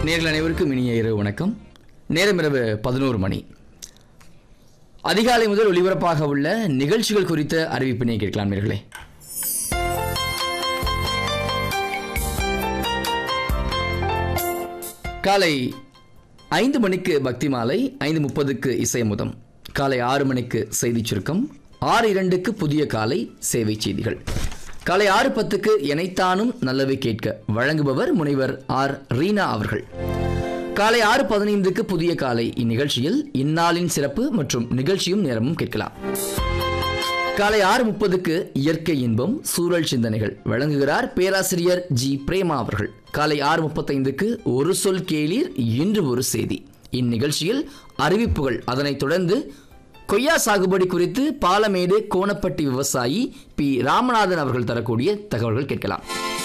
நேர்கள் அனைவருக்கும் இனிய இரவு வணக்கம் நேரம் இரவு பதினோரு மணி அதிகாலை முதல் ஒளிபரப்பாக உள்ள நிகழ்ச்சிகள் குறித்த அறிவிப்பினை கேட்கலாம் நேர்களே காலை ஐந்து மணிக்கு பக்தி மாலை ஐந்து முப்பதுக்கு இசைமுதம் காலை ஆறு மணிக்கு செய்திச் சுருக்கம் ஆறு இரண்டுக்கு புதிய காலை சேவை செய்திகள் காலை ஆறு பத்துக்கு எனைத்தானும் நல்லவை கேட்க வழங்குபவர் முனைவர் ஆர் ரீனா அவர்கள் காலை ஆறு பதினைந்துக்கு புதிய காலை இந்நிகழ்ச்சியில் இந்நாளின் சிறப்பு மற்றும் நிகழ்ச்சியும் நேரமும் கேட்கலாம் காலை ஆறு முப்பதுக்கு இயற்கை இன்பம் சூழல் சிந்தனைகள் வழங்குகிறார் பேராசிரியர் ஜி பிரேமா அவர்கள் காலை ஆறு முப்பத்தைந்துக்கு ஒரு சொல் கேளீர் இன்று ஒரு செய்தி இந்நிகழ்ச்சியில் அறிவிப்புகள் அதனைத் தொடர்ந்து கொய்யா சாகுபடி குறித்து பாலமேடு கோணப்பட்டி விவசாயி பி ராமநாதன் அவர்கள் தரக்கூடிய தகவல்கள் கேட்கலாம்